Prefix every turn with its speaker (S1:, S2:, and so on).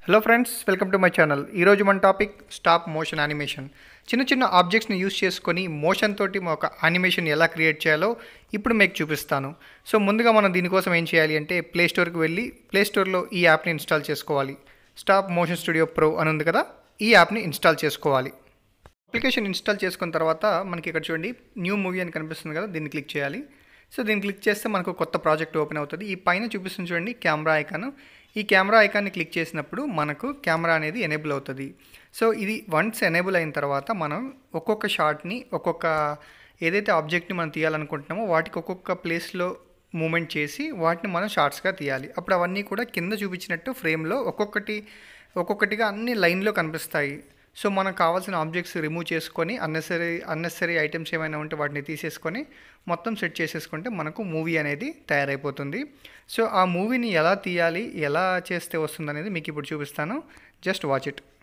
S1: hello friends welcome to my channel ఈరోజు మన topic stop motion animation చిన్న చిన్న ఆబ్జెక్ట్స్ని యూస్ చేసుకొని మోషన్ తోటి ఒక యానిమేషన్ ఎలా క్రియేట్ చేయాలో ఇప్పుడు మీకు చూపిస్తాను సో ముందుగా మనం దీనికోసం ఏం చేయాలి అంటే ప్లే స్టోర్కి వెళ్ళి ప్లే స్టోర్లో ఈ యాప్ని ఇన్స్టాల్ చేసుకోవాలి స్టాప్ మోషన్ స్టూడియో ప్రో అని ఉంది కదా ఈ యాప్ని ఇన్స్టాల్ చేసుకోవాలి అప్లికేషన్ ఇన్స్టాల్ చేసుకున్న తర్వాత మనకి ఇక్కడ చూడండి న్యూ మూవీ అని కనిపిస్తుంది కదా దీన్ని క్లిక్ చేయాలి సో దీన్ని క్లిక్ చేస్తే మనకు కొత్త ప్రాజెక్ట్ ఓపెన్ అవుతుంది ఈ పైన చూపిస్తుంది చూడండి కెమెరా ఐకాన్ ఈ కెమెరా ఐకాన్ని క్లిక్ చేసినప్పుడు మనకు కెమెరా అనేది ఎనేబుల్ అవుతుంది సో ఇది వన్స్ ఎనేబుల్ అయిన తర్వాత మనం ఒక్కొక్క షాట్ని ఒక్కొక్క ఏదైతే ఆబ్జెక్ట్ని మనం తీయాలనుకుంటున్నామో వాటికి ఒక్కొక్క ప్లేస్లో మూమెంట్ చేసి వాటిని మనం షార్ట్స్గా తీయాలి అప్పుడు అవన్నీ కూడా కింద చూపించినట్టు ఫ్రేమ్లో ఒక్కొక్కటి ఒక్కొక్కటిగా అన్ని లైన్లో కనిపిస్తాయి సో మనకు కావాల్సిన ఆబ్జెక్ట్స్ రిమూవ్ చేసుకొని అన్నెసరీ అన్నెసరీ ఐటమ్స్ ఏమైనా ఉంటే వాటిని తీసేసుకొని మొత్తం సెట్ చేసేసుకుంటే మనకు మూవీ అనేది తయారైపోతుంది సో ఆ మూవీని ఎలా తీయాలి ఎలా చేస్తే వస్తుంది అనేది మీకు ఇప్పుడు చూపిస్తాను జస్ట్ వాచ్ ఇట్